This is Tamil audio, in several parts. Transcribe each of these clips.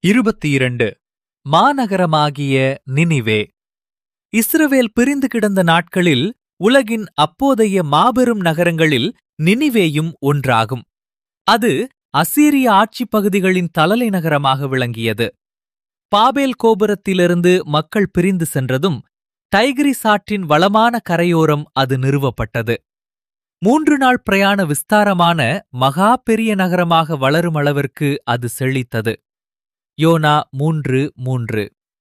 இருபத்தி இரண்டு மாநகரமாகிய நினிவே இஸ்ரவேல் பிரிந்து கிடந்த நாட்களில் உலகின் அப்போதைய மாபெரும் நகரங்களில் நினிவேயும் ஒன்றாகும் அது அசீரிய ஆட்சிப் பகுதிகளின் தலலை நகரமாக விளங்கியது பாபேல் கோபுரத்திலிருந்து மக்கள் பிரிந்து சென்றதும் டைகிரிஸ் ஆற்றின் வளமான கரையோரம் அது நிறுவப்பட்டது மூன்று நாள் பிரயாண விஸ்தாரமான மகா பெரிய நகரமாக வளரும் அளவிற்கு அது செழித்தது யோனா மூன்று மூன்று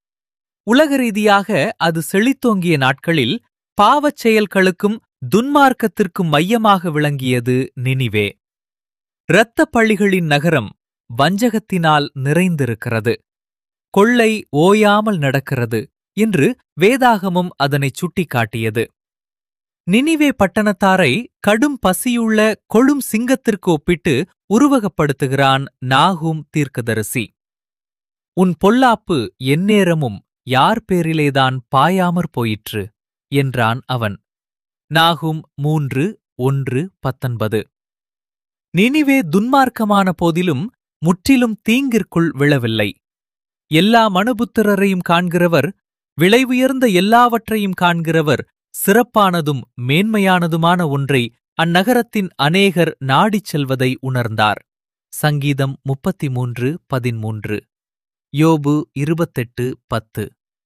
உலக ரீதியாக அது செழித்தோங்கிய நாட்களில் பாவச் செயல்களுக்கும் துன்மார்க்கத்திற்கும் மையமாக விளங்கியது நினிவே இரத்தப் பள்ளிகளின் நகரம் வஞ்சகத்தினால் நிறைந்திருக்கிறது கொள்ளை ஓயாமல் நடக்கிறது என்று வேதாகமும் அதனைச் சுட்டிக்காட்டியது நினிவே பட்டணத்தாரை கடும் பசியுள்ள கொழும் சிங்கத்திற்கு ஒப்பிட்டு உருவகப்படுத்துகிறான் நாகும் தீர்க்கதரிசி உன் பொல்லாப்பு எந்நேரமும் யார் பேரிலேதான் பாயாமற் போயிற்று என்றான் அவன் நாகும் மூன்று ஒன்று பத்தொன்பது நினிவே துன்மார்க்கமான போதிலும் முற்றிலும் தீங்கிற்குள் விழவில்லை எல்லா மனுபுத்திரரையும் காண்கிறவர் விலை உயர்ந்த எல்லாவற்றையும் காண்கிறவர் சிறப்பானதும் மேன்மையானதுமான ஒன்றை அந்நகரத்தின் அநேகர் நாடிச் செல்வதை உணர்ந்தார் சங்கீதம் முப்பத்தி மூன்று பதிமூன்று யோபு இருபத்தெட்டு பத்து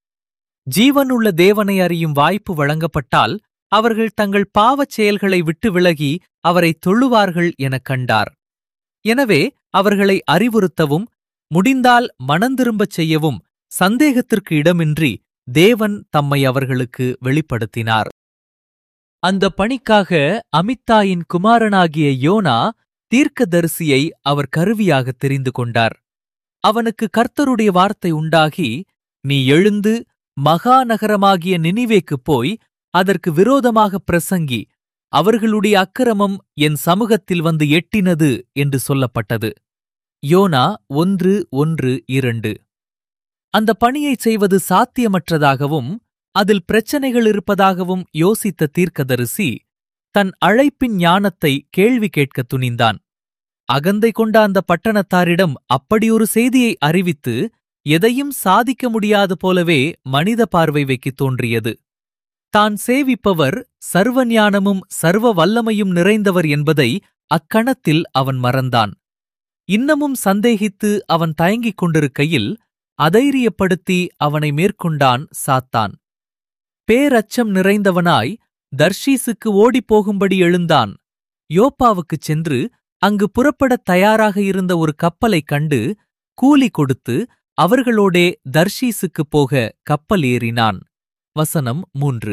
ஜீவனுள்ள தேவனை அறியும் வாய்ப்பு வழங்கப்பட்டால் அவர்கள் தங்கள் பாவச் செயல்களை விட்டு விலகி அவரை தொழுவார்கள் எனக் கண்டார் எனவே அவர்களை அறிவுறுத்தவும் முடிந்தால் மனந்திரும்பச் செய்யவும் சந்தேகத்திற்கு இடமின்றி தேவன் தம்மை அவர்களுக்கு வெளிப்படுத்தினார் அந்த பணிக்காக அமித்தாயின் குமாரனாகிய யோனா தீர்க்கதரிசியை அவர் கருவியாக தெரிந்து கொண்டார் அவனுக்கு கர்த்தருடைய வார்த்தை உண்டாகி நீ எழுந்து மகாநகரமாகிய நினிவேக்குப் போய் அதற்கு விரோதமாக பிரசங்கி அவர்களுடைய அக்கிரமம் என் சமூகத்தில் வந்து எட்டினது என்று சொல்லப்பட்டது யோனா ஒன்று ஒன்று இரண்டு அந்த பணியைச் செய்வது சாத்தியமற்றதாகவும் அதில் பிரச்சனைகள் இருப்பதாகவும் யோசித்த தீர்க்கதரிசி தன் அழைப்பின் ஞானத்தை கேள்வி கேட்கத் துணிந்தான் அகந்தை கொண்ட அந்த பட்டணத்தாரிடம் அப்படியொரு செய்தியை அறிவித்து எதையும் சாதிக்க முடியாது போலவே மனித பார்வை வைக்கத் தோன்றியது தான் சேவிப்பவர் சர்வஞானமும் சர்வ வல்லமையும் நிறைந்தவர் என்பதை அக்கணத்தில் அவன் மறந்தான் இன்னமும் சந்தேகித்து அவன் தயங்கிக் கொண்டிருக்கையில் அதைரியப்படுத்தி அவனை மேற்கொண்டான் சாத்தான் பேரச்சம் நிறைந்தவனாய் தர்ஷீசுக்கு ஓடிப்போகும்படி எழுந்தான் யோப்பாவுக்குச் சென்று அங்கு புறப்படத் தயாராக இருந்த ஒரு கப்பலைக் கண்டு கூலி கொடுத்து அவர்களோடே தர்ஷீசுக்குப் போக கப்பல் ஏறினான் வசனம் மூன்று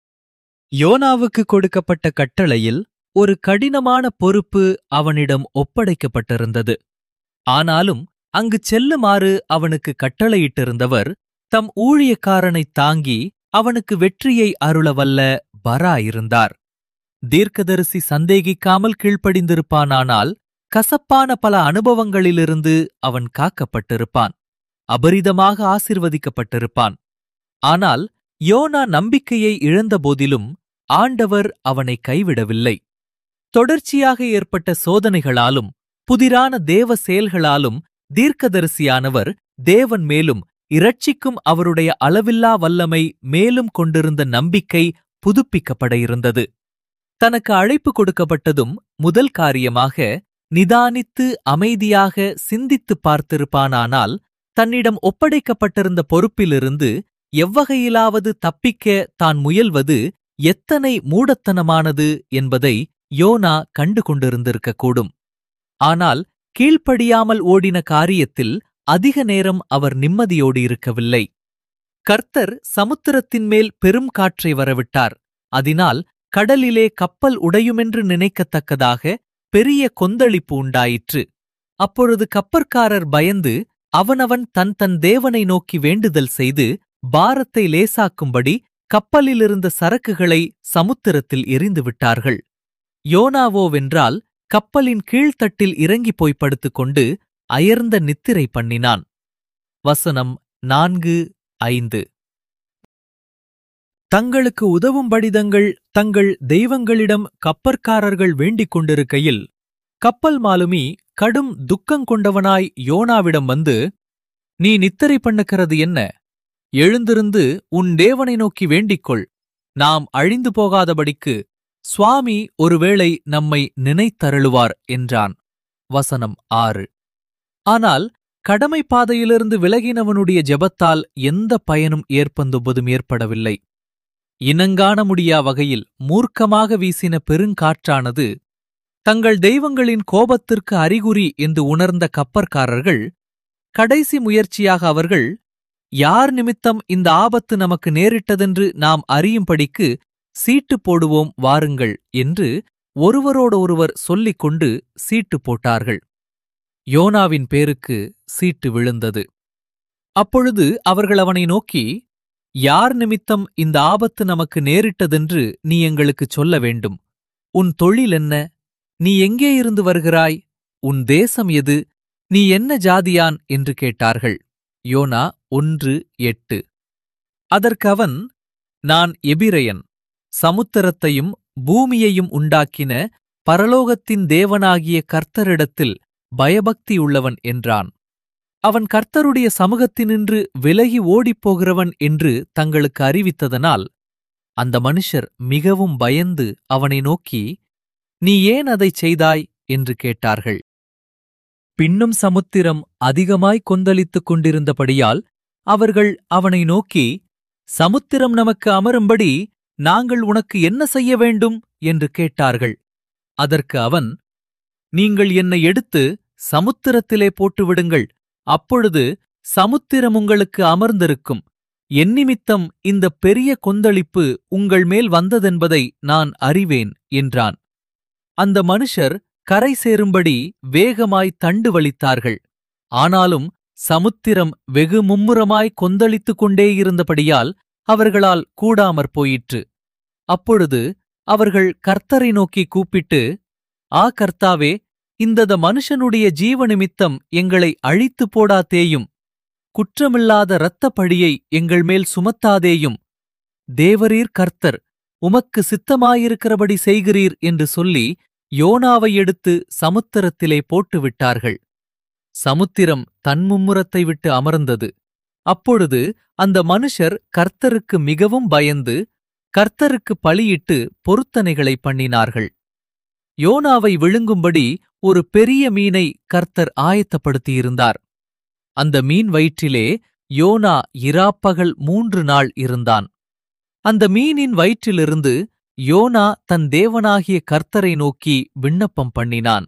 யோனாவுக்கு கொடுக்கப்பட்ட கட்டளையில் ஒரு கடினமான பொறுப்பு அவனிடம் ஒப்படைக்கப்பட்டிருந்தது ஆனாலும் அங்குச் செல்லுமாறு அவனுக்கு கட்டளையிட்டிருந்தவர் தம் ஊழியக்காரனைத் தாங்கி அவனுக்கு வெற்றியை அருளவல்ல பரா இருந்தார் தீர்க்கதரிசி சந்தேகிக்காமல் கீழ்ப்படிந்திருப்பானானால் கசப்பான பல அனுபவங்களிலிருந்து அவன் காக்கப்பட்டிருப்பான் அபரிதமாக ஆசிர்வதிக்கப்பட்டிருப்பான் ஆனால் யோனா நம்பிக்கையை இழந்தபோதிலும் ஆண்டவர் அவனை கைவிடவில்லை தொடர்ச்சியாக ஏற்பட்ட சோதனைகளாலும் புதிரான தேவ செயல்களாலும் தீர்க்கதரிசியானவர் தேவன் மேலும் இரட்சிக்கும் அவருடைய அளவில்லா வல்லமை மேலும் கொண்டிருந்த நம்பிக்கை புதுப்பிக்கப்பட இருந்தது தனக்கு அழைப்பு கொடுக்கப்பட்டதும் முதல் காரியமாக நிதானித்து அமைதியாக சிந்தித்துப் பார்த்திருப்பானானால் தன்னிடம் ஒப்படைக்கப்பட்டிருந்த பொறுப்பிலிருந்து எவ்வகையிலாவது தப்பிக்க தான் முயல்வது எத்தனை மூடத்தனமானது என்பதை யோனா கண்டு கொண்டிருந்திருக்கக்கூடும் ஆனால் கீழ்ப்படியாமல் ஓடின காரியத்தில் அதிக நேரம் அவர் நிம்மதியோடு இருக்கவில்லை கர்த்தர் சமுத்திரத்தின் மேல் பெரும் காற்றை வரவிட்டார் அதனால் கடலிலே கப்பல் உடையுமென்று நினைக்கத்தக்கதாக பெரிய கொந்தளிப்பு உண்டாயிற்று அப்பொழுது கப்பற்காரர் பயந்து அவனவன் தன் தன் தேவனை நோக்கி வேண்டுதல் செய்து பாரத்தை லேசாக்கும்படி கப்பலிலிருந்த சரக்குகளை சமுத்திரத்தில் எரிந்து விட்டார்கள் யோனாவோவென்றால் கப்பலின் கீழ்த்தட்டில் இறங்கிப் போய் படுத்துக்கொண்டு அயர்ந்த நித்திரை பண்ணினான் வசனம் நான்கு ஐந்து தங்களுக்கு உதவும்படிதங்கள் தங்கள் தெய்வங்களிடம் கப்பற்காரர்கள் வேண்டிக் கொண்டிருக்கையில் கப்பல் மாலுமி கடும் துக்கங்கொண்டவனாய் யோனாவிடம் வந்து நீ நித்திரை பண்ணுகிறது என்ன எழுந்திருந்து உன் தேவனை நோக்கி வேண்டிக்கொள் நாம் அழிந்து போகாதபடிக்கு சுவாமி ஒருவேளை நம்மை நினைத்தருளுவார் என்றான் வசனம் ஆறு ஆனால் கடமை பாதையிலிருந்து விலகினவனுடைய ஜெபத்தால் எந்த பயனும் ஏற்பந்துவதும் ஏற்படவில்லை இனங்காண முடியா வகையில் மூர்க்கமாக வீசின பெருங்காற்றானது தங்கள் தெய்வங்களின் கோபத்திற்கு அறிகுறி என்று உணர்ந்த கப்பற்காரர்கள் கடைசி முயற்சியாக அவர்கள் யார் நிமித்தம் இந்த ஆபத்து நமக்கு நேரிட்டதென்று நாம் அறியும்படிக்கு சீட்டு போடுவோம் வாருங்கள் என்று ஒருவரோடு ஒருவர் சொல்லிக் கொண்டு சீட்டு போட்டார்கள் யோனாவின் பேருக்கு சீட்டு விழுந்தது அப்பொழுது அவர்கள் அவனை நோக்கி யார் நிமித்தம் இந்த ஆபத்து நமக்கு நேரிட்டதென்று நீ எங்களுக்குச் சொல்ல வேண்டும் உன் தொழில் என்ன நீ எங்கே இருந்து வருகிறாய் உன் தேசம் எது நீ என்ன ஜாதியான் என்று கேட்டார்கள் யோனா ஒன்று எட்டு அதற்கு அவன் நான் எபிரையன் சமுத்திரத்தையும் பூமியையும் உண்டாக்கின பரலோகத்தின் தேவனாகிய கர்த்தரிடத்தில் பயபக்தியுள்ளவன் என்றான் அவன் கர்த்தருடைய சமூகத்தினின்று விலகி ஓடிப்போகிறவன் என்று தங்களுக்கு அறிவித்ததனால் அந்த மனுஷர் மிகவும் பயந்து அவனை நோக்கி நீ ஏன் அதைச் செய்தாய் என்று கேட்டார்கள் பின்னும் சமுத்திரம் அதிகமாய் கொந்தளித்துக் கொண்டிருந்தபடியால் அவர்கள் அவனை நோக்கி சமுத்திரம் நமக்கு அமரும்படி நாங்கள் உனக்கு என்ன செய்ய வேண்டும் என்று கேட்டார்கள் அதற்கு அவன் நீங்கள் என்னை எடுத்து சமுத்திரத்திலே போட்டுவிடுங்கள் அப்பொழுது சமுத்திரம் உங்களுக்கு அமர்ந்திருக்கும் என்னிமித்தம் இந்த பெரிய கொந்தளிப்பு உங்கள் மேல் வந்ததென்பதை நான் அறிவேன் என்றான் அந்த மனுஷர் கரை சேரும்படி வேகமாய் தண்டு வலித்தார்கள் ஆனாலும் சமுத்திரம் வெகு மும்முரமாய் கொந்தளித்துக் கொண்டே இருந்தபடியால் அவர்களால் கூடாமற் போயிற்று அப்பொழுது அவர்கள் கர்த்தரை நோக்கி கூப்பிட்டு ஆ கர்த்தாவே இந்தத மனுஷனுடைய ஜீவநிமித்தம் எங்களை அழித்து போடாதேயும் குற்றமில்லாத இரத்தப் பழியை எங்கள் மேல் சுமத்தாதேயும் தேவரீர் கர்த்தர் உமக்கு சித்தமாயிருக்கிறபடி செய்கிறீர் என்று சொல்லி யோனாவை எடுத்து சமுத்திரத்திலே போட்டுவிட்டார்கள் சமுத்திரம் தன்மும்முரத்தை விட்டு அமர்ந்தது அப்பொழுது அந்த மனுஷர் கர்த்தருக்கு மிகவும் பயந்து கர்த்தருக்கு பலியிட்டு பொருத்தனைகளை பண்ணினார்கள் யோனாவை விழுங்கும்படி ஒரு பெரிய மீனை கர்த்தர் ஆயத்தப்படுத்தியிருந்தார் அந்த மீன் வயிற்றிலே யோனா இராப்பகல் மூன்று நாள் இருந்தான் அந்த மீனின் வயிற்றிலிருந்து யோனா தன் தேவனாகிய கர்த்தரை நோக்கி விண்ணப்பம் பண்ணினான்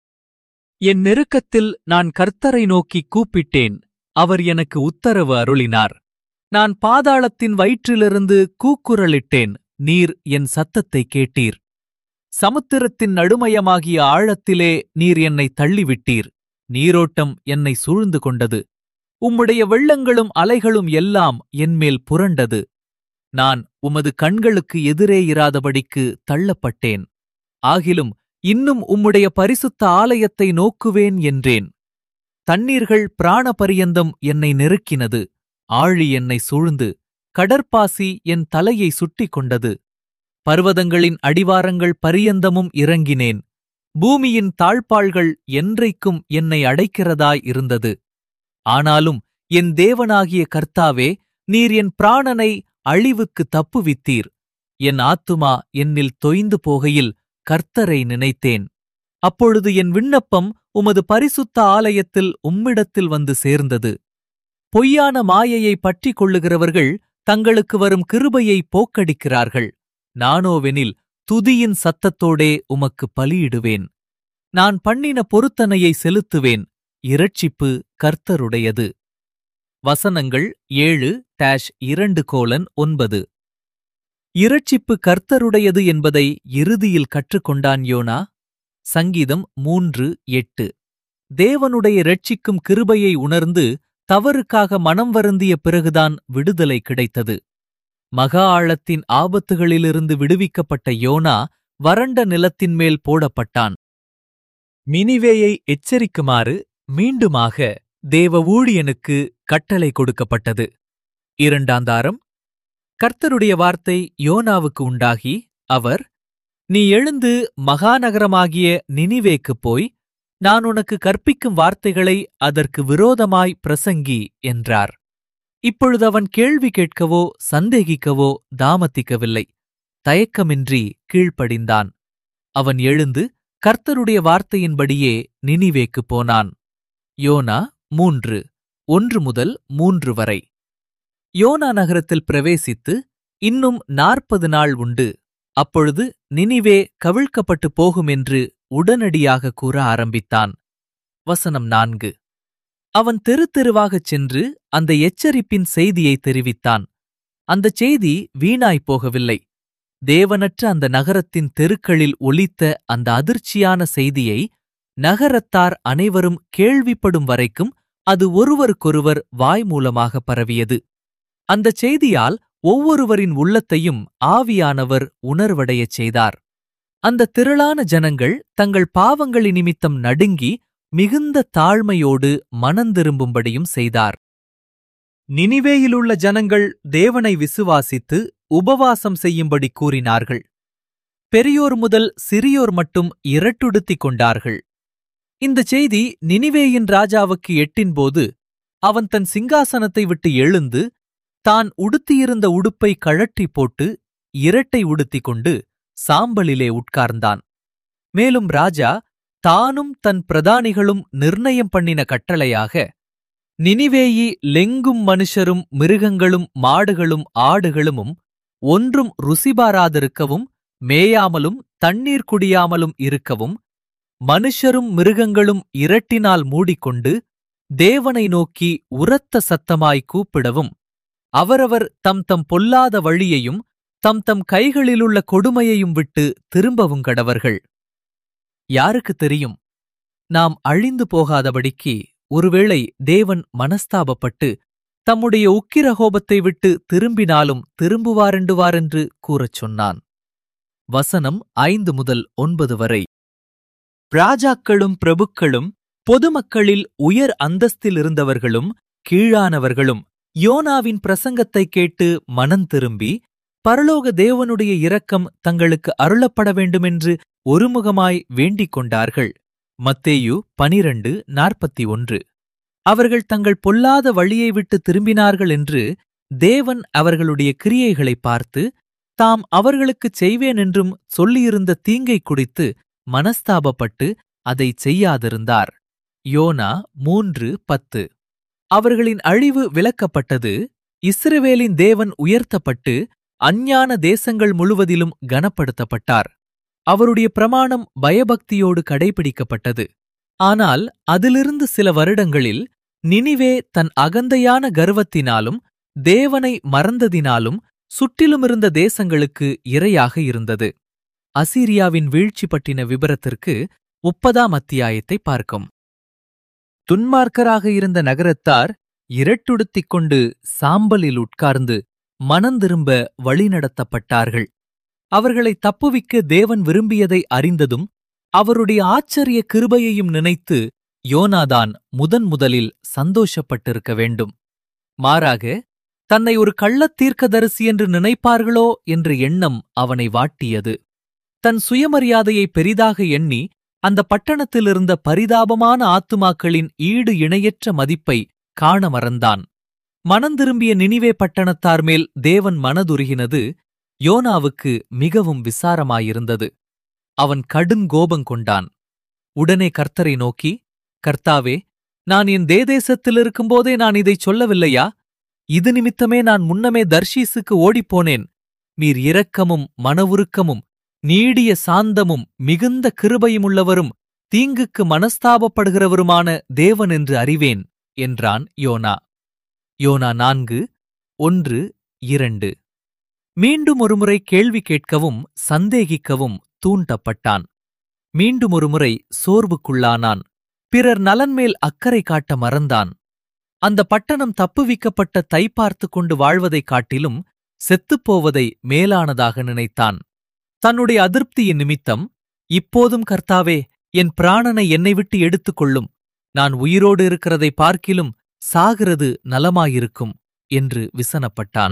என் நெருக்கத்தில் நான் கர்த்தரை நோக்கி கூப்பிட்டேன் அவர் எனக்கு உத்தரவு அருளினார் நான் பாதாளத்தின் வயிற்றிலிருந்து கூக்குரலிட்டேன் நீர் என் சத்தத்தை கேட்டீர் சமுத்திரத்தின் நடுமயமாகிய ஆழத்திலே நீர் என்னை தள்ளிவிட்டீர் நீரோட்டம் என்னை சூழ்ந்து கொண்டது உம்முடைய வெள்ளங்களும் அலைகளும் எல்லாம் என்மேல் புரண்டது நான் உமது கண்களுக்கு எதிரே இராதபடிக்கு தள்ளப்பட்டேன் ஆகிலும் இன்னும் உம்முடைய பரிசுத்த ஆலயத்தை நோக்குவேன் என்றேன் தண்ணீர்கள் பிராணபரியந்தம் என்னை நெருக்கினது ஆழி என்னை சூழ்ந்து கடற்பாசி என் தலையை சுட்டிக் கொண்டது பர்வதங்களின் அடிவாரங்கள் பரியந்தமும் இறங்கினேன் பூமியின் தாழ்பாள்கள் என்றைக்கும் என்னை அடைக்கிறதாய் இருந்தது ஆனாலும் என் தேவனாகிய கர்த்தாவே நீர் என் பிராணனை அழிவுக்கு தப்புவித்தீர் என் ஆத்துமா என்னில் தொய்ந்து போகையில் கர்த்தரை நினைத்தேன் அப்பொழுது என் விண்ணப்பம் உமது பரிசுத்த ஆலயத்தில் உம்மிடத்தில் வந்து சேர்ந்தது பொய்யான மாயையை பற்றிக் கொள்ளுகிறவர்கள் தங்களுக்கு வரும் கிருபையை போக்கடிக்கிறார்கள் நானோவெனில் துதியின் சத்தத்தோடே உமக்கு பலியிடுவேன் நான் பண்ணின பொருத்தனையை செலுத்துவேன் இரட்சிப்பு கர்த்தருடையது வசனங்கள் ஏழு டேஷ் இரண்டு கோலன் ஒன்பது இரட்சிப்பு கர்த்தருடையது என்பதை இறுதியில் கற்றுக்கொண்டான் யோனா சங்கீதம் மூன்று எட்டு தேவனுடைய இரட்சிக்கும் கிருபையை உணர்ந்து தவறுக்காக மனம் வருந்திய பிறகுதான் விடுதலை கிடைத்தது மகா ஆழத்தின் ஆபத்துகளிலிருந்து விடுவிக்கப்பட்ட யோனா வறண்ட நிலத்தின் மேல் போடப்பட்டான் மினிவேயை எச்சரிக்குமாறு மீண்டுமாக தேவ ஊழியனுக்கு கட்டளை கொடுக்கப்பட்டது இரண்டாந்தாரம் கர்த்தருடைய வார்த்தை யோனாவுக்கு உண்டாகி அவர் நீ எழுந்து மகாநகரமாகிய நினிவேக்குப் போய் நான் உனக்கு கற்பிக்கும் வார்த்தைகளை அதற்கு விரோதமாய் பிரசங்கி என்றார் இப்பொழுது அவன் கேள்வி கேட்கவோ சந்தேகிக்கவோ தாமதிக்கவில்லை தயக்கமின்றி கீழ்ப்படிந்தான் அவன் எழுந்து கர்த்தருடைய வார்த்தையின்படியே நினிவேக்குப் போனான் யோனா மூன்று ஒன்று முதல் மூன்று வரை யோனா நகரத்தில் பிரவேசித்து இன்னும் நாற்பது நாள் உண்டு அப்பொழுது நினிவே கவிழ்க்கப்பட்டு போகும் என்று உடனடியாக கூற ஆரம்பித்தான் வசனம் நான்கு அவன் தெரு தெருவாகச் சென்று அந்த எச்சரிப்பின் செய்தியை தெரிவித்தான் அந்தச் செய்தி வீணாய்ப் போகவில்லை தேவனற்ற அந்த நகரத்தின் தெருக்களில் ஒலித்த அந்த அதிர்ச்சியான செய்தியை நகரத்தார் அனைவரும் கேள்விப்படும் வரைக்கும் அது ஒருவருக்கொருவர் வாய் மூலமாக பரவியது அந்தச் செய்தியால் ஒவ்வொருவரின் உள்ளத்தையும் ஆவியானவர் உணர்வடையச் செய்தார் அந்த திரளான ஜனங்கள் தங்கள் பாவங்களின் நிமித்தம் நடுங்கி மிகுந்த தாழ்மையோடு மனந்திரும்பும்படியும் செய்தார் நினிவேயிலுள்ள ஜனங்கள் தேவனை விசுவாசித்து உபவாசம் செய்யும்படி கூறினார்கள் பெரியோர் முதல் சிறியோர் மட்டும் இரட்டுடுத்திக் கொண்டார்கள் இந்த செய்தி நினிவேயின் ராஜாவுக்கு எட்டின்போது அவன் தன் சிங்காசனத்தை விட்டு எழுந்து தான் உடுத்தியிருந்த உடுப்பை கழற்றி போட்டு இரட்டை உடுத்திக் கொண்டு சாம்பலிலே உட்கார்ந்தான் மேலும் ராஜா தானும் தன் பிரதானிகளும் நிர்ணயம் பண்ணின கட்டளையாக நினிவேயி லெங்கும் மனுஷரும் மிருகங்களும் மாடுகளும் ஆடுகளுமும் ஒன்றும் ருசிபாராதிருக்கவும் மேயாமலும் தண்ணீர் குடியாமலும் இருக்கவும் மனுஷரும் மிருகங்களும் இரட்டினால் மூடிக்கொண்டு தேவனை நோக்கி உரத்த சத்தமாய் கூப்பிடவும் அவரவர் தம் தம் பொல்லாத வழியையும் தம் தம் கைகளிலுள்ள கொடுமையையும் விட்டு திரும்பவும் கடவர்கள் யாருக்கு தெரியும் நாம் அழிந்து போகாதபடிக்கு ஒருவேளை தேவன் மனஸ்தாபப்பட்டு தம்முடைய உக்கிரகோபத்தை விட்டு திரும்பினாலும் திரும்புவாரெண்டுவாரென்று கூறச் சொன்னான் வசனம் ஐந்து முதல் ஒன்பது வரை ராஜாக்களும் பிரபுக்களும் பொதுமக்களில் உயர் அந்தஸ்தில் இருந்தவர்களும் கீழானவர்களும் யோனாவின் பிரசங்கத்தைக் கேட்டு மனம் திரும்பி பரலோக தேவனுடைய இரக்கம் தங்களுக்கு அருளப்பட வேண்டுமென்று ஒருமுகமாய் வேண்டிக் கொண்டார்கள் மத்தேயு பனிரண்டு நாற்பத்தி ஒன்று அவர்கள் தங்கள் பொல்லாத வழியை விட்டு திரும்பினார்கள் என்று தேவன் அவர்களுடைய கிரியைகளை பார்த்து தாம் அவர்களுக்குச் செய்வேன் என்றும் சொல்லியிருந்த தீங்கை குடித்து மனஸ்தாபப்பட்டு அதைச் செய்யாதிருந்தார் யோனா மூன்று பத்து அவர்களின் அழிவு விலக்கப்பட்டது இஸ்ரவேலின் தேவன் உயர்த்தப்பட்டு அஞ்ஞான தேசங்கள் முழுவதிலும் கனப்படுத்தப்பட்டார் அவருடைய பிரமாணம் பயபக்தியோடு கடைபிடிக்கப்பட்டது ஆனால் அதிலிருந்து சில வருடங்களில் நினிவே தன் அகந்தையான கர்வத்தினாலும் தேவனை மறந்ததினாலும் சுற்றிலுமிருந்த தேசங்களுக்கு இரையாக இருந்தது அசீரியாவின் வீழ்ச்சி பற்றின விபரத்திற்கு முப்பதாம் அத்தியாயத்தை பார்க்கும் துன்மார்க்கராக இருந்த நகரத்தார் இரட்டுடுத்திக் கொண்டு சாம்பலில் உட்கார்ந்து மனந்திரும்ப வழிநடத்தப்பட்டார்கள் அவர்களை தப்புவிக்க தேவன் விரும்பியதை அறிந்ததும் அவருடைய ஆச்சரிய கிருபையையும் நினைத்து யோனாதான் முதன் முதலில் சந்தோஷப்பட்டிருக்க வேண்டும் மாறாக தன்னை ஒரு கள்ளத் தீர்க்கதரிசி என்று நினைப்பார்களோ என்ற எண்ணம் அவனை வாட்டியது தன் சுயமரியாதையை பெரிதாக எண்ணி அந்த பட்டணத்தில் இருந்த பரிதாபமான ஆத்துமாக்களின் ஈடு இணையற்ற மதிப்பை காண மறந்தான் மனந்திரும்பிய நினிவே பட்டணத்தார் மேல் தேவன் மனதுருகினது யோனாவுக்கு மிகவும் விசாரமாயிருந்தது அவன் கடுங்கோபங் கொண்டான் உடனே கர்த்தரை நோக்கி கர்த்தாவே நான் என் தேதேசத்தில் இருக்கும்போதே நான் இதைச் சொல்லவில்லையா இது நிமித்தமே நான் முன்னமே தர்ஷீசுக்கு ஓடிப்போனேன் மீர் இரக்கமும் மனவுருக்கமும் நீடிய சாந்தமும் மிகுந்த கிருபையுமுள்ளவரும் தீங்குக்கு மனஸ்தாபப்படுகிறவருமான தேவன் என்று அறிவேன் என்றான் யோனா யோனா நான்கு ஒன்று இரண்டு மீண்டும் ஒருமுறை கேள்வி கேட்கவும் சந்தேகிக்கவும் தூண்டப்பட்டான் மீண்டும் ஒருமுறை சோர்வுக்குள்ளானான் பிறர் நலன்மேல் அக்கறை காட்ட மறந்தான் அந்த பட்டணம் தப்புவிக்கப்பட்ட தை பார்த்து கொண்டு வாழ்வதைக் காட்டிலும் செத்துப்போவதை மேலானதாக நினைத்தான் தன்னுடைய அதிருப்தியின் நிமித்தம் இப்போதும் கர்த்தாவே என் பிராணனை என்னை விட்டு எடுத்துக் கொள்ளும் நான் உயிரோடு இருக்கிறதை பார்க்கிலும் சாகிறது நலமாயிருக்கும் என்று விசனப்பட்டான்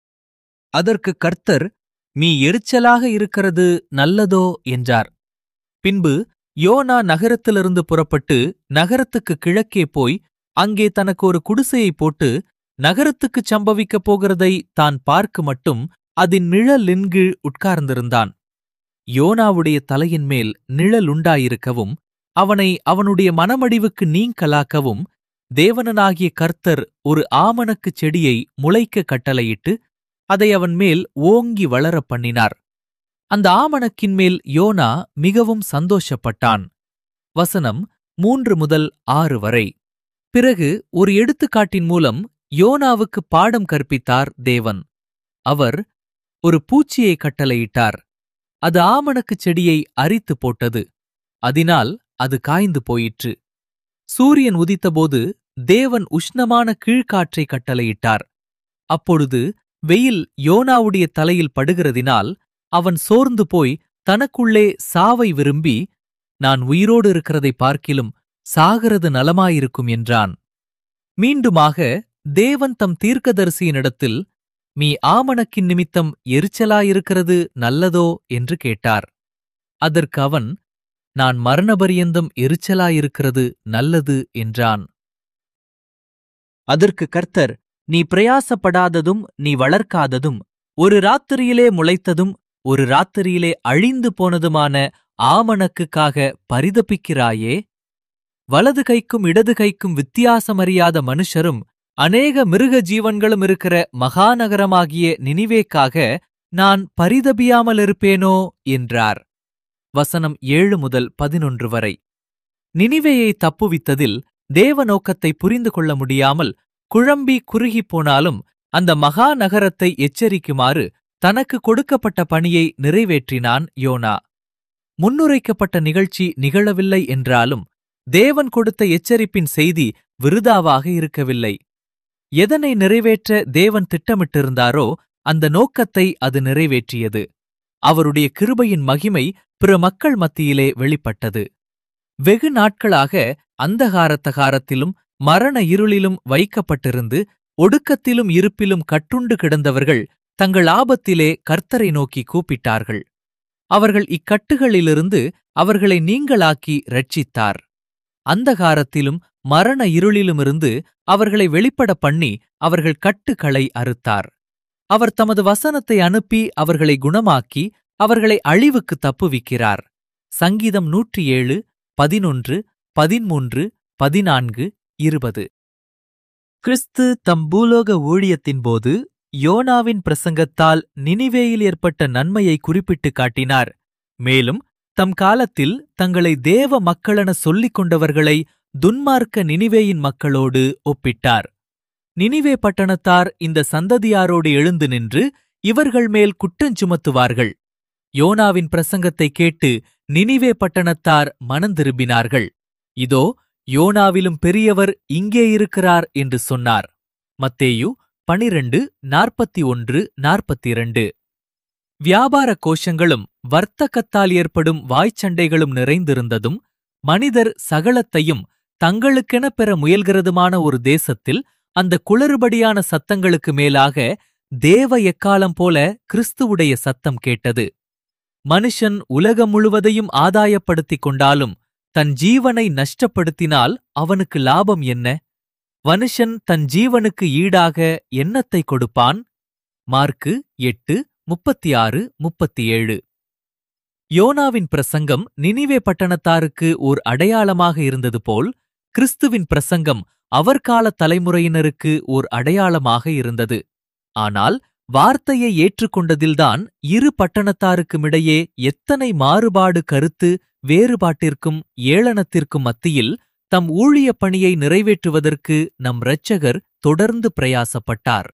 அதற்கு கர்த்தர் நீ எரிச்சலாக இருக்கிறது நல்லதோ என்றார் பின்பு யோனா நகரத்திலிருந்து புறப்பட்டு நகரத்துக்கு கிழக்கே போய் அங்கே தனக்கு ஒரு குடிசையை போட்டு நகரத்துக்குச் சம்பவிக்கப் போகிறதை தான் பார்க்கு மட்டும் அதன் நிழலின் கீழ் உட்கார்ந்திருந்தான் யோனாவுடைய தலையின் மேல் நிழல் உண்டாயிருக்கவும் அவனை அவனுடைய மனமடிவுக்கு நீங்கலாக்கவும் தேவனனாகிய கர்த்தர் ஒரு ஆமணக்குச் செடியை முளைக்க கட்டளையிட்டு அதை அவன் மேல் ஓங்கி வளரப் பண்ணினார் அந்த ஆமணக்கின் மேல் யோனா மிகவும் சந்தோஷப்பட்டான் வசனம் மூன்று முதல் ஆறு வரை பிறகு ஒரு எடுத்துக்காட்டின் மூலம் யோனாவுக்கு பாடம் கற்பித்தார் தேவன் அவர் ஒரு பூச்சியை கட்டளையிட்டார் அது ஆமணக்குச் செடியை அரித்து போட்டது அதனால் அது காய்ந்து போயிற்று சூரியன் உதித்தபோது தேவன் உஷ்ணமான கீழ்காற்றை கட்டளையிட்டார் அப்பொழுது வெயில் யோனாவுடைய தலையில் படுகிறதினால் அவன் சோர்ந்து போய் தனக்குள்ளே சாவை விரும்பி நான் உயிரோடு இருக்கிறதை பார்க்கிலும் சாகிறது நலமாயிருக்கும் என்றான் மீண்டுமாக தேவன் தம் தீர்க்கதரிசியினிடத்தில் மீ ஆமணக்கின் நிமித்தம் எரிச்சலாயிருக்கிறது நல்லதோ என்று கேட்டார் அதற்கு அவன் நான் மரணபரியந்தம் எரிச்சலாயிருக்கிறது நல்லது என்றான் அதற்கு கர்த்தர் நீ பிரயாசப்படாததும் நீ வளர்க்காததும் ஒரு ராத்திரியிலே முளைத்ததும் ஒரு ராத்திரியிலே அழிந்து போனதுமான ஆமணக்குக்காக பரிதபிக்கிறாயே வலது கைக்கும் இடது கைக்கும் வித்தியாசமறியாத மனுஷரும் அநேக மிருக ஜீவன்களும் இருக்கிற மகாநகரமாகிய நினிவேக்காக நான் பரிதபியாமலிருப்பேனோ என்றார் வசனம் ஏழு முதல் பதினொன்று வரை நினிவேயை தப்புவித்ததில் தேவ நோக்கத்தை புரிந்து கொள்ள முடியாமல் குழம்பி குறுகிப் போனாலும் அந்த மகா நகரத்தை எச்சரிக்குமாறு தனக்கு கொடுக்கப்பட்ட பணியை நிறைவேற்றினான் யோனா முன்னுரைக்கப்பட்ட நிகழ்ச்சி நிகழவில்லை என்றாலும் தேவன் கொடுத்த எச்சரிப்பின் செய்தி விருதாவாக இருக்கவில்லை எதனை நிறைவேற்ற தேவன் திட்டமிட்டிருந்தாரோ அந்த நோக்கத்தை அது நிறைவேற்றியது அவருடைய கிருபையின் மகிமை பிற மக்கள் மத்தியிலே வெளிப்பட்டது வெகு நாட்களாக அந்தகாரத்தகாரத்திலும் மரண இருளிலும் வைக்கப்பட்டிருந்து ஒடுக்கத்திலும் இருப்பிலும் கட்டுண்டு கிடந்தவர்கள் தங்கள் ஆபத்திலே கர்த்தரை நோக்கி கூப்பிட்டார்கள் அவர்கள் இக்கட்டுகளிலிருந்து அவர்களை நீங்களாக்கி ரட்சித்தார் அந்தகாரத்திலும் மரண இருளிலுமிருந்து அவர்களை வெளிப்பட பண்ணி அவர்கள் கட்டுகளை அறுத்தார் அவர் தமது வசனத்தை அனுப்பி அவர்களை குணமாக்கி அவர்களை அழிவுக்கு தப்புவிக்கிறார் சங்கீதம் நூற்றி ஏழு பதினொன்று பதிமூன்று பதினான்கு இருபது கிறிஸ்து தம் பூலோக ஊழியத்தின்போது யோனாவின் பிரசங்கத்தால் நினிவேயில் ஏற்பட்ட நன்மையை குறிப்பிட்டு காட்டினார் மேலும் தம் காலத்தில் தங்களை தேவ மக்களென சொல்லிக் கொண்டவர்களை துன்மார்க்க நினிவேயின் மக்களோடு ஒப்பிட்டார் நினிவே பட்டணத்தார் இந்த சந்ததியாரோடு எழுந்து நின்று இவர்கள் மேல் குற்றஞ்சுமத்துவார்கள் யோனாவின் பிரசங்கத்தை கேட்டு நினிவே பட்டணத்தார் மனந்திரும்பினார்கள் இதோ யோனாவிலும் பெரியவர் இங்கே இருக்கிறார் என்று சொன்னார் மத்தேயு பனிரெண்டு நாற்பத்தி ஒன்று நாற்பத்தி இரண்டு வியாபார கோஷங்களும் வர்த்தகத்தால் ஏற்படும் வாய்ச்சண்டைகளும் நிறைந்திருந்ததும் மனிதர் சகலத்தையும் தங்களுக்கென பெற முயல்கிறதுமான ஒரு தேசத்தில் அந்த குளறுபடியான சத்தங்களுக்கு மேலாக தேவ எக்காலம் போல கிறிஸ்துவுடைய சத்தம் கேட்டது மனுஷன் உலகம் முழுவதையும் ஆதாயப்படுத்திக் கொண்டாலும் தன் ஜீவனை நஷ்டப்படுத்தினால் அவனுக்கு லாபம் என்ன மனுஷன் தன் ஜீவனுக்கு ஈடாக என்னத்தை கொடுப்பான் மார்க்கு எட்டு முப்பத்தி ஆறு முப்பத்தி ஏழு யோனாவின் பிரசங்கம் நினிவே பட்டணத்தாருக்கு ஓர் அடையாளமாக இருந்தது போல் கிறிஸ்துவின் பிரசங்கம் அவர்கால தலைமுறையினருக்கு ஓர் அடையாளமாக இருந்தது ஆனால் வார்த்தையை ஏற்றுக்கொண்டதில்தான் இரு பட்டணத்தாருக்குமிடையே எத்தனை மாறுபாடு கருத்து வேறுபாட்டிற்கும் ஏளனத்திற்கும் மத்தியில் தம் ஊழிய பணியை நிறைவேற்றுவதற்கு நம் இரட்சகர் தொடர்ந்து பிரயாசப்பட்டார்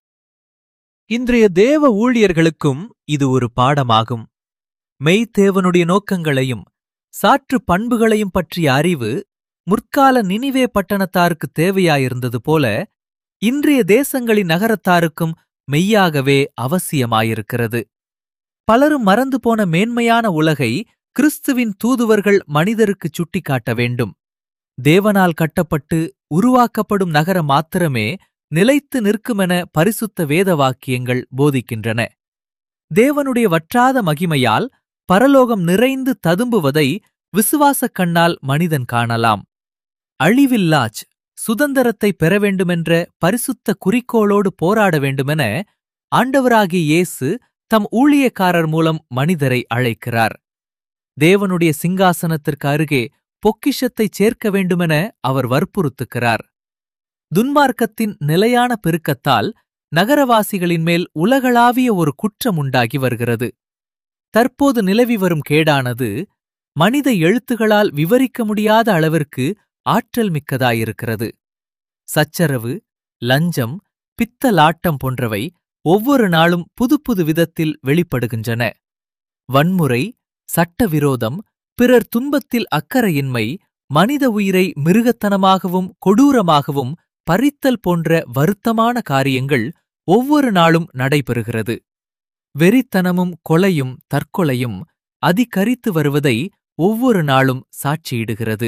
இன்றைய தேவ ஊழியர்களுக்கும் இது ஒரு பாடமாகும் மெய்த்தேவனுடைய நோக்கங்களையும் சாற்று பண்புகளையும் பற்றிய அறிவு முற்கால நினிவே பட்டணத்தாருக்கு தேவையாயிருந்தது போல இன்றைய தேசங்களின் நகரத்தாருக்கும் மெய்யாகவே அவசியமாயிருக்கிறது பலரும் மறந்து போன மேன்மையான உலகை கிறிஸ்துவின் தூதுவர்கள் மனிதருக்குச் சுட்டிக்காட்ட வேண்டும் தேவனால் கட்டப்பட்டு உருவாக்கப்படும் நகரம் மாத்திரமே நிலைத்து நிற்குமென பரிசுத்த வேத வாக்கியங்கள் போதிக்கின்றன தேவனுடைய வற்றாத மகிமையால் பரலோகம் நிறைந்து ததும்புவதை விசுவாசக் கண்ணால் மனிதன் காணலாம் அழிவில்லாச் சுதந்திரத்தை பெற வேண்டுமென்ற பரிசுத்த குறிக்கோளோடு போராட வேண்டுமென ஆண்டவராகிய இயேசு தம் ஊழியக்காரர் மூலம் மனிதரை அழைக்கிறார் தேவனுடைய சிங்காசனத்திற்கு அருகே பொக்கிஷத்தை சேர்க்க வேண்டுமென அவர் வற்புறுத்துகிறார் துன்மார்க்கத்தின் நிலையான பெருக்கத்தால் நகரவாசிகளின் மேல் உலகளாவிய ஒரு குற்றம் உண்டாகி வருகிறது தற்போது நிலவி வரும் கேடானது மனித எழுத்துகளால் விவரிக்க முடியாத அளவிற்கு ஆற்றல் மிக்கதாயிருக்கிறது சச்சரவு லஞ்சம் பித்தலாட்டம் போன்றவை ஒவ்வொரு நாளும் புது புது விதத்தில் வெளிப்படுகின்றன வன்முறை சட்டவிரோதம் பிறர் துன்பத்தில் அக்கறையின்மை மனித உயிரை மிருகத்தனமாகவும் கொடூரமாகவும் பறித்தல் போன்ற வருத்தமான காரியங்கள் ஒவ்வொரு நாளும் நடைபெறுகிறது வெறித்தனமும் கொலையும் தற்கொலையும் அதிகரித்து வருவதை ஒவ்வொரு நாளும் சாட்சியிடுகிறது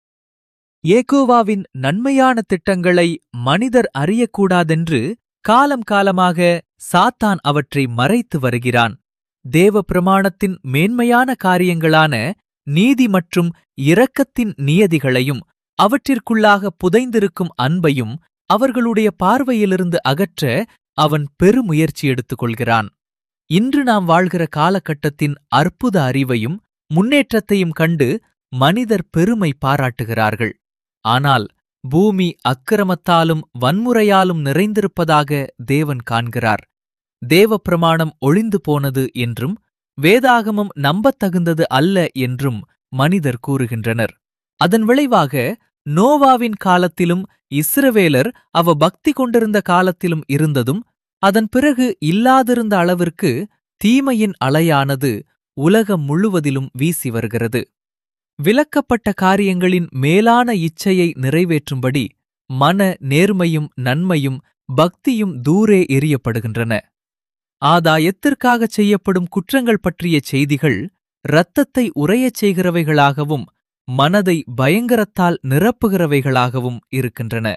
ஏகோவாவின் நன்மையான திட்டங்களை மனிதர் அறியக்கூடாதென்று காலம் காலமாக சாத்தான் அவற்றை மறைத்து வருகிறான் தேவ பிரமாணத்தின் மேன்மையான காரியங்களான நீதி மற்றும் இரக்கத்தின் நியதிகளையும் அவற்றிற்குள்ளாக புதைந்திருக்கும் அன்பையும் அவர்களுடைய பார்வையிலிருந்து அகற்ற அவன் பெருமுயற்சி எடுத்துக் கொள்கிறான் இன்று நாம் வாழ்கிற காலகட்டத்தின் அற்புத அறிவையும் முன்னேற்றத்தையும் கண்டு மனிதர் பெருமை பாராட்டுகிறார்கள் ஆனால் பூமி அக்கிரமத்தாலும் வன்முறையாலும் நிறைந்திருப்பதாக தேவன் காண்கிறார் தேவ பிரமாணம் ஒளிந்து போனது என்றும் வேதாகமம் நம்பத்தகுந்தது அல்ல என்றும் மனிதர் கூறுகின்றனர் அதன் விளைவாக நோவாவின் காலத்திலும் இஸ்ரவேலர் அவ பக்தி கொண்டிருந்த காலத்திலும் இருந்ததும் அதன் பிறகு இல்லாதிருந்த அளவிற்கு தீமையின் அலையானது உலகம் முழுவதிலும் வீசி வருகிறது விலக்கப்பட்ட காரியங்களின் மேலான இச்சையை நிறைவேற்றும்படி மன நேர்மையும் நன்மையும் பக்தியும் தூரே எரியப்படுகின்றன ஆதாயத்திற்காகச் செய்யப்படும் குற்றங்கள் பற்றிய செய்திகள் இரத்தத்தை உறையச் செய்கிறவைகளாகவும் மனதை பயங்கரத்தால் நிரப்புகிறவைகளாகவும் இருக்கின்றன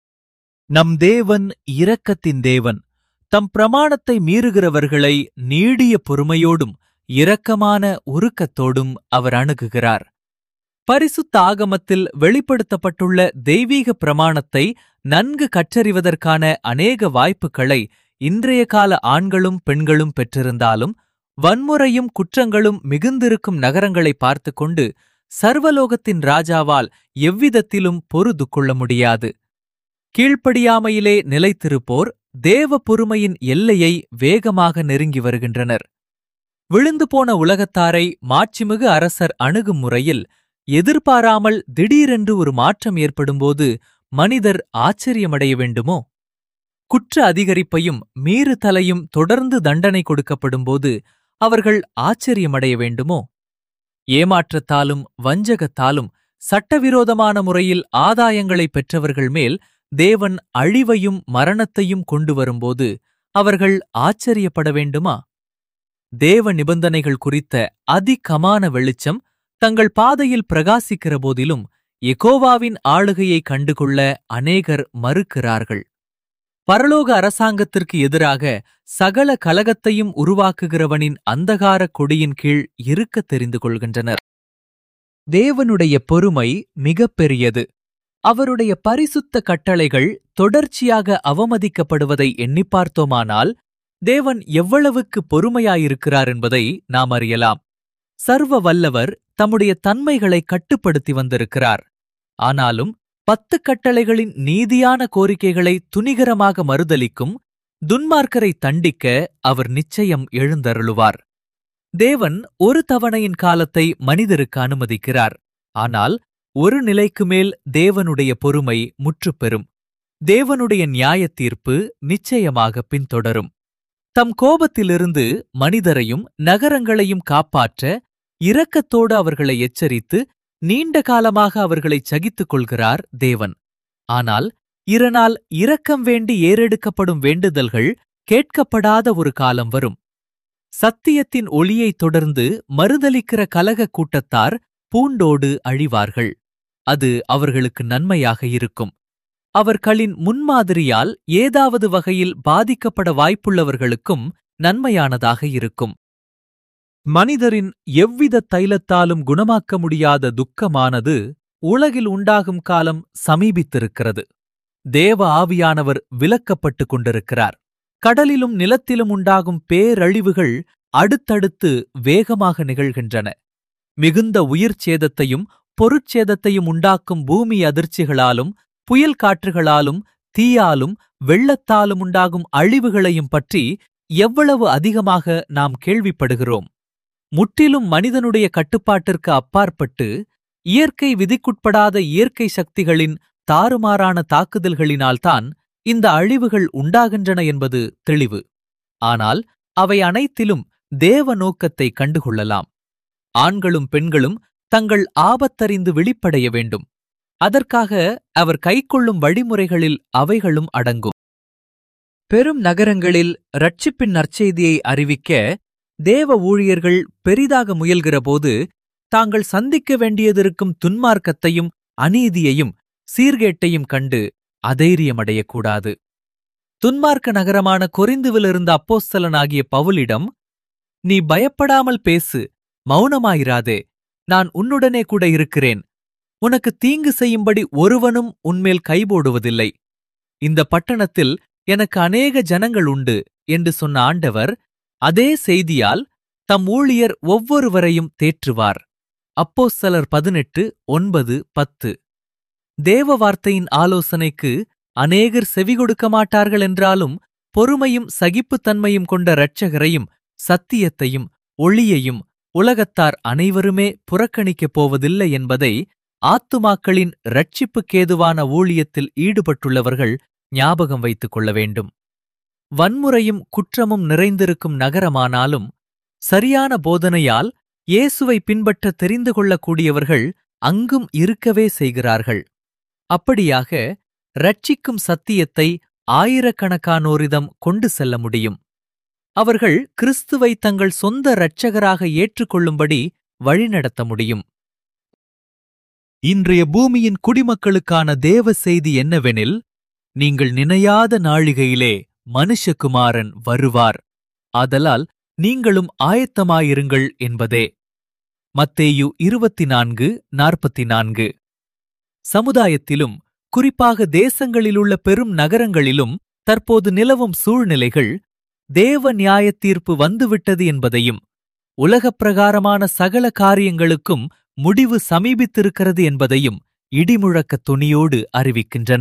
நம் தேவன் இரக்கத்தின் தேவன் தம் பிரமாணத்தை மீறுகிறவர்களை நீடிய பொறுமையோடும் இரக்கமான உருக்கத்தோடும் அவர் அணுகுகிறார் பரிசுத்த ஆகமத்தில் வெளிப்படுத்தப்பட்டுள்ள தெய்வீக பிரமாணத்தை நன்கு கற்றறிவதற்கான அநேக வாய்ப்புகளை இன்றைய கால ஆண்களும் பெண்களும் பெற்றிருந்தாலும் வன்முறையும் குற்றங்களும் மிகுந்திருக்கும் நகரங்களை பார்த்து கொண்டு சர்வலோகத்தின் ராஜாவால் எவ்விதத்திலும் பொறுது கொள்ள முடியாது கீழ்ப்படியாமையிலே நிலைத்திருப்போர் தேவ பொறுமையின் எல்லையை வேகமாக நெருங்கி வருகின்றனர் விழுந்து போன உலகத்தாரை மாட்சிமிகு அரசர் அணுகும் முறையில் எதிர்பாராமல் திடீரென்று ஒரு மாற்றம் ஏற்படும்போது மனிதர் ஆச்சரியமடைய வேண்டுமோ குற்ற அதிகரிப்பையும் மீறுதலையும் தொடர்ந்து தண்டனை கொடுக்கப்படும்போது அவர்கள் ஆச்சரியமடைய வேண்டுமோ ஏமாற்றத்தாலும் வஞ்சகத்தாலும் சட்டவிரோதமான முறையில் ஆதாயங்களை பெற்றவர்கள் மேல் தேவன் அழிவையும் மரணத்தையும் கொண்டு வரும்போது அவர்கள் ஆச்சரியப்பட வேண்டுமா தேவ நிபந்தனைகள் குறித்த அதிகமான வெளிச்சம் தங்கள் பாதையில் பிரகாசிக்கிற போதிலும் எகோவாவின் ஆளுகையை கண்டுகொள்ள அநேகர் மறுக்கிறார்கள் பரலோக அரசாங்கத்திற்கு எதிராக சகல கலகத்தையும் உருவாக்குகிறவனின் அந்தகார கொடியின் கீழ் இருக்க தெரிந்து கொள்கின்றனர் தேவனுடைய பொறுமை மிகப் பெரியது அவருடைய பரிசுத்த கட்டளைகள் தொடர்ச்சியாக அவமதிக்கப்படுவதை எண்ணிப் பார்த்தோமானால் தேவன் எவ்வளவுக்கு பொறுமையாயிருக்கிறார் என்பதை நாம் அறியலாம் சர்வ வல்லவர் தம்முடைய தன்மைகளை கட்டுப்படுத்தி வந்திருக்கிறார் ஆனாலும் பத்து கட்டளைகளின் நீதியான கோரிக்கைகளை துணிகரமாக மறுதலிக்கும் துன்மார்க்கரை தண்டிக்க அவர் நிச்சயம் எழுந்தருளுவார் தேவன் ஒரு தவணையின் காலத்தை மனிதருக்கு அனுமதிக்கிறார் ஆனால் ஒரு நிலைக்கு மேல் தேவனுடைய பொறுமை முற்றுப்பெறும் தேவனுடைய நியாயத் தீர்ப்பு நிச்சயமாக பின்தொடரும் தம் கோபத்திலிருந்து மனிதரையும் நகரங்களையும் காப்பாற்ற இரக்கத்தோடு அவர்களை எச்சரித்து நீண்ட காலமாக அவர்களை சகித்துக் கொள்கிறார் தேவன் ஆனால் இதனால் இரக்கம் வேண்டி ஏறெடுக்கப்படும் வேண்டுதல்கள் கேட்கப்படாத ஒரு காலம் வரும் சத்தியத்தின் ஒளியைத் தொடர்ந்து மறுதலிக்கிற கலக கூட்டத்தார் பூண்டோடு அழிவார்கள் அது அவர்களுக்கு நன்மையாக இருக்கும் அவர்களின் முன்மாதிரியால் ஏதாவது வகையில் பாதிக்கப்பட வாய்ப்புள்ளவர்களுக்கும் நன்மையானதாக இருக்கும் மனிதரின் எவ்வித தைலத்தாலும் குணமாக்க முடியாத துக்கமானது உலகில் உண்டாகும் காலம் சமீபித்திருக்கிறது தேவ ஆவியானவர் விலக்கப்பட்டுக் கொண்டிருக்கிறார் கடலிலும் நிலத்திலும் உண்டாகும் பேரழிவுகள் அடுத்தடுத்து வேகமாக நிகழ்கின்றன மிகுந்த உயிர் சேதத்தையும் பொருட்சேதத்தையும் உண்டாக்கும் பூமி அதிர்ச்சிகளாலும் புயல் காற்றுகளாலும் தீயாலும் வெள்ளத்தாலும் உண்டாகும் அழிவுகளையும் பற்றி எவ்வளவு அதிகமாக நாம் கேள்விப்படுகிறோம் முற்றிலும் மனிதனுடைய கட்டுப்பாட்டிற்கு அப்பாற்பட்டு இயற்கை விதிக்குட்படாத இயற்கை சக்திகளின் தாறுமாறான தாக்குதல்களினால்தான் இந்த அழிவுகள் உண்டாகின்றன என்பது தெளிவு ஆனால் அவை அனைத்திலும் தேவ நோக்கத்தை கண்டுகொள்ளலாம் ஆண்களும் பெண்களும் தங்கள் ஆபத்தறிந்து விழிப்படைய வேண்டும் அதற்காக அவர் கைக்கொள்ளும் வழிமுறைகளில் அவைகளும் அடங்கும் பெரும் நகரங்களில் ரட்சிப்பின் நற்செய்தியை அறிவிக்க தேவ ஊழியர்கள் பெரிதாக முயல்கிறபோது தாங்கள் சந்திக்க வேண்டியதிருக்கும் துன்மார்க்கத்தையும் அநீதியையும் சீர்கேட்டையும் கண்டு அதைரியமடையக்கூடாது துன்மார்க்க நகரமான கொரிந்துவிலிருந்த அப்போஸ்தலனாகிய பவுலிடம் நீ பயப்படாமல் பேசு மௌனமாயிராதே நான் உன்னுடனே கூட இருக்கிறேன் உனக்கு தீங்கு செய்யும்படி ஒருவனும் உன்மேல் கைபோடுவதில்லை இந்த பட்டணத்தில் எனக்கு அநேக ஜனங்கள் உண்டு என்று சொன்ன ஆண்டவர் அதே செய்தியால் தம் ஊழியர் ஒவ்வொருவரையும் தேற்றுவார் அப்போஸ்தலர் பதினெட்டு ஒன்பது பத்து தேவ வார்த்தையின் ஆலோசனைக்கு அநேகர் செவி கொடுக்க மாட்டார்கள் என்றாலும் பொறுமையும் சகிப்புத்தன்மையும் கொண்ட இரட்சகரையும் சத்தியத்தையும் ஒளியையும் உலகத்தார் அனைவருமே புறக்கணிக்கப் போவதில்லை என்பதை ஆத்துமாக்களின் இரட்சிப்புக்கேதுவான ஊழியத்தில் ஈடுபட்டுள்ளவர்கள் ஞாபகம் வைத்துக் கொள்ள வேண்டும் வன்முறையும் குற்றமும் நிறைந்திருக்கும் நகரமானாலும் சரியான போதனையால் இயேசுவை பின்பற்ற தெரிந்து கொள்ளக்கூடியவர்கள் அங்கும் இருக்கவே செய்கிறார்கள் அப்படியாக ரட்சிக்கும் சத்தியத்தை ஆயிரக்கணக்கானோரிடம் கொண்டு செல்ல முடியும் அவர்கள் கிறிஸ்துவை தங்கள் சொந்த இரட்சகராக ஏற்றுக்கொள்ளும்படி வழிநடத்த முடியும் இன்றைய பூமியின் குடிமக்களுக்கான தேவ செய்தி என்னவெனில் நீங்கள் நினையாத நாழிகையிலே மனுஷகுமாரன் வருவார் ஆதலால் நீங்களும் ஆயத்தமாயிருங்கள் என்பதே மத்தேயு இருபத்தி நான்கு நாற்பத்தி நான்கு சமுதாயத்திலும் குறிப்பாக தேசங்களிலுள்ள பெரும் நகரங்களிலும் தற்போது நிலவும் சூழ்நிலைகள் தேவ நியாயத் தீர்ப்பு வந்துவிட்டது என்பதையும் உலகப் பிரகாரமான சகல காரியங்களுக்கும் முடிவு சமீபித்திருக்கிறது என்பதையும் இடிமுழக்க துணியோடு அறிவிக்கின்றன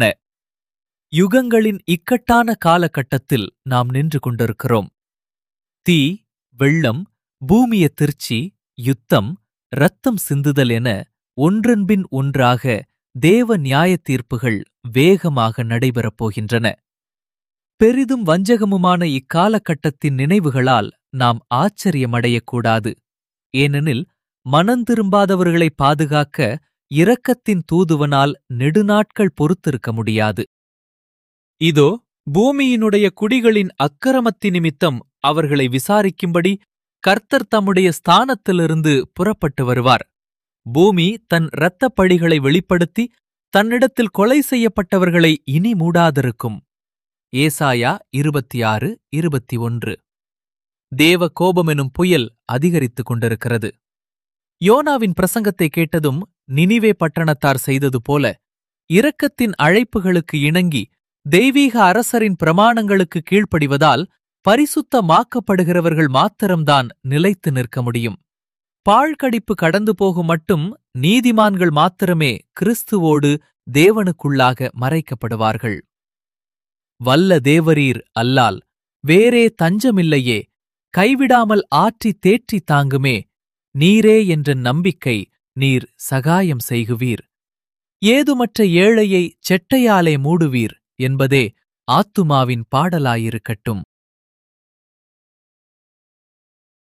யுகங்களின் இக்கட்டான காலகட்டத்தில் நாம் நின்று கொண்டிருக்கிறோம் தீ வெள்ளம் பூமிய திருச்சி யுத்தம் இரத்தம் சிந்துதல் என ஒன்றன்பின் ஒன்றாக தேவ நியாயத் தீர்ப்புகள் வேகமாக நடைபெறப் போகின்றன பெரிதும் வஞ்சகமுமான இக்காலகட்டத்தின் நினைவுகளால் நாம் ஆச்சரியமடையக்கூடாது ஏனெனில் மனந்திரும்பாதவர்களை பாதுகாக்க இரக்கத்தின் தூதுவனால் நெடுநாட்கள் பொறுத்திருக்க முடியாது இதோ பூமியினுடைய குடிகளின் அக்கிரமத்தி நிமித்தம் அவர்களை விசாரிக்கும்படி கர்த்தர் தம்முடைய ஸ்தானத்திலிருந்து புறப்பட்டு வருவார் பூமி தன் இரத்தப் பழிகளை வெளிப்படுத்தி தன்னிடத்தில் கொலை செய்யப்பட்டவர்களை இனி மூடாதிருக்கும் ஏசாயா இருபத்தி ஆறு இருபத்தி ஒன்று தேவ கோபமெனும் புயல் அதிகரித்துக் கொண்டிருக்கிறது யோனாவின் பிரசங்கத்தை கேட்டதும் நினிவே பட்டணத்தார் செய்தது போல இரக்கத்தின் அழைப்புகளுக்கு இணங்கி தெய்வீக அரசரின் பிரமாணங்களுக்கு கீழ்ப்படிவதால் பரிசுத்தமாக்கப்படுகிறவர்கள் மாத்திரம்தான் நிலைத்து நிற்க முடியும் பாழ்கடிப்பு கடந்து போகும் மட்டும் நீதிமான்கள் மாத்திரமே கிறிஸ்துவோடு தேவனுக்குள்ளாக மறைக்கப்படுவார்கள் வல்ல தேவரீர் அல்லால் வேறே தஞ்சமில்லையே கைவிடாமல் ஆற்றி தேற்றி தாங்குமே நீரே என்ற நம்பிக்கை நீர் சகாயம் செய்குவீர் ஏதுமற்ற ஏழையை செட்டையாலே மூடுவீர் என்பதே ஆத்துமாவின் பாடலாயிருக்கட்டும்